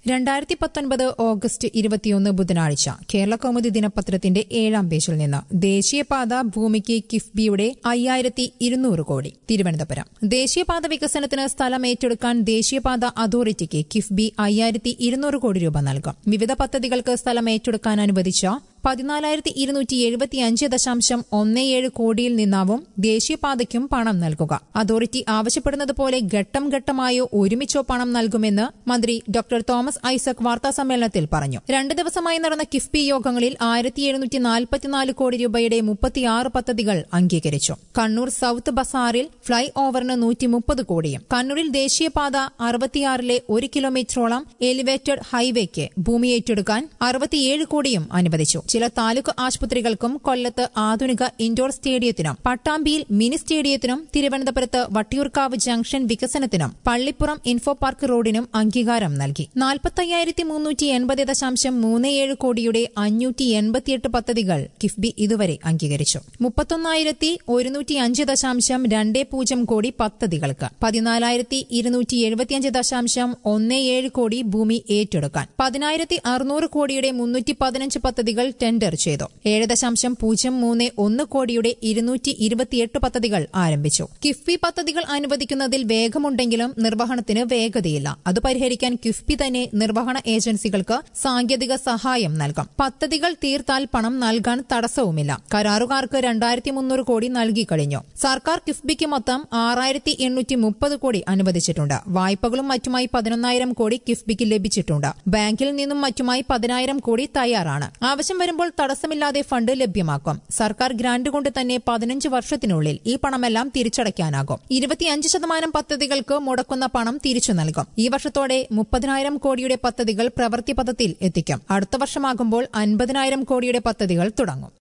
രണ്ടായിരത്തി പത്തൊൻപത് ഓഗസ്റ്റ് ഇരുപത്തിയൊന്ന് ബുധനാഴ്ച കേരള കൗമുദി ദിനപത്രത്തിന്റെ ഏഴാം പേജിൽ നിന്ന് ദേശീയപാത ഭൂമിക്ക് കിഫ്ബിയുടെ അയ്യായിരത്തി ഇരുന്നൂറ് കോടി തിരുവനന്തപുരം ദേശീയപാത വികസനത്തിന് സ്ഥലം ഏറ്റെടുക്കാൻ ദേശീയപാത അതോറിറ്റിക്ക് കിഫ്ബി അയ്യായിരത്തി ഇരുന്നൂറ് കോടി രൂപ നൽകും വിവിധ പദ്ധതികൾക്ക് സ്ഥലം ഏറ്റെടുക്കാൻ അനുവദിച്ച പതിനാലായിരത്തി ഇരുന്നൂറ്റി എഴുപത്തിയഞ്ച് ദശാംശം ഒന്ന് ഏഴ് കോടിയിൽ നിന്നാവും ദേശീയപാതയ്ക്കും പണം നൽകുക അതോറിറ്റി ആവശ്യപ്പെടുന്നത് പോലെ ഘട്ടം ഘട്ടമായോ ഒരുമിച്ചോ പണം നൽകുമെന്ന് മന്ത്രി ഡോക്ടർ തോമസ് ഐസക് വാർത്താസമ്മേളനത്തിൽ പറഞ്ഞു രണ്ട് ദിവസമായി നടന്ന കിഫ്ബി യോഗങ്ങളിൽ ആയിരത്തി എഴുന്നൂറ്റി നാൽപ്പത്തിനാല് കോടി രൂപയുടെ മുപ്പത്തിയാറ് പദ്ധതികൾ അംഗീകരിച്ചു കണ്ണൂർ സൌത്ത് ബസാറിൽ ഫ്ളൈ ഓവറിന് നൂറ്റി മുപ്പത് കോടിയും കണ്ണൂരിൽ ദേശീയപാത അറുപത്തിയാറിലെ ഒരു കിലോമീറ്ററോളം എലിവേറ്റഡ് ഹൈവേക്ക് ഭൂമി ഏറ്റെടുക്കാൻ അറുപത്തിയേഴ് കോടിയും അനുവദിച്ചു ചില താലൂക്ക് ആശുപത്രികൾക്കും കൊല്ലത്ത് ആധുനിക ഇൻഡോർ സ്റ്റേഡിയത്തിനും പട്ടാമ്പിയിൽ മിനി സ്റ്റേഡിയത്തിനും തിരുവനന്തപുരത്ത് വട്ടിയൂർക്കാവ് ജംഗ്ഷൻ വികസനത്തിനും പള്ളിപ്പുറം ഇൻഫോ പാർക്ക് റോഡിനും അംഗീകാരം നൽകി നാൽപ്പത്തയ്യായിരത്തി മുന്നൂറ്റി എൺപത് ദശാംശം മൂന്ന് ഏഴ് കോടിയുടെ അഞ്ഞൂറ്റി എൺപത്തിയെട്ട് പദ്ധതികൾ കിഫ്ബി ഇതുവരെ അംഗീകരിച്ചു മുപ്പത്തൊന്നായിരത്തി ഒരുന്നൂറ്റി അഞ്ച് ദശാംശം രണ്ട് പൂജ്യം കോടി പദ്ധതികൾക്ക് പതിനാലായിരത്തി ഇരുന്നൂറ്റി എഴുപത്തിയഞ്ച് ദശാംശം ഒന്ന് ഏഴ് കോടി ഭൂമി ഏറ്റെടുക്കാൻ പതിനായിരത്തി അറുന്നൂറ് കോടിയുടെ മുന്നൂറ്റി പതിനഞ്ച് പദ്ധതികൾ ടെൻഡർ ചെയ്തു ഏഴ് ദശാംശം പൂജ്യം മൂന്ന് ഒന്ന് കോടിയുടെ ഇരുന്നൂറ്റി ഇരുപത്തിയെട്ട് പദ്ധതികൾ ആരംഭിച്ചു കിഫ്ബി പദ്ധതികൾ അനുവദിക്കുന്നതിൽ വേഗമുണ്ടെങ്കിലും നിർവഹണത്തിന് വേഗതയില്ല അത് പരിഹരിക്കാൻ കിഫ്ബി തന്നെ നിർവഹണ ഏജൻസികൾക്ക് സാങ്കേതിക സഹായം നൽകും പദ്ധതികൾ തീർത്താൽ പണം നൽകാൻ തടസ്സവുമില്ല കരാറുകാർക്ക് രണ്ടായിരത്തി മുന്നൂറ് കോടി നൽകി കഴിഞ്ഞു സർക്കാർ കിഫ്ബിക്ക് മൊത്തം ആറായിരത്തി എണ്ണൂറ്റി മുപ്പത് കോടി അനുവദിച്ചിട്ടുണ്ട് വായ്പകളും മറ്റുമായി പതിനൊന്നായിരം കോടി കിഫ്ബിക്ക് ലഭിച്ചിട്ടുണ്ട് ബാങ്കിൽ നിന്നും മറ്റുമായി പതിനായിരം കോടി തയ്യാറാണ് ആവശ്യം വരുമ്പോൾ തടസ്സമില്ലാതെ ഫണ്ട് ലഭ്യമാക്കും സർക്കാർ ഗ്രാന്റ് കൊണ്ട് തന്നെ പതിനഞ്ച് വർഷത്തിനുള്ളിൽ ഈ പണമെല്ലാം തിരിച്ചടയ്ക്കാനാകും ഇരുപത്തിയഞ്ച് ശതമാനം പദ്ധതികൾക്ക് മുടക്കുന്ന പണം തിരിച്ചു നൽകും ഈ വർഷത്തോടെ മുപ്പതിനായിരം കോടിയുടെ പദ്ധതികൾ പ്രവൃത്തി പദത്തിൽ എത്തിക്കും അടുത്ത വർഷമാകുമ്പോൾ അൻപതിനായിരം കോടിയുടെ പദ്ധതികൾ തുടങ്ങും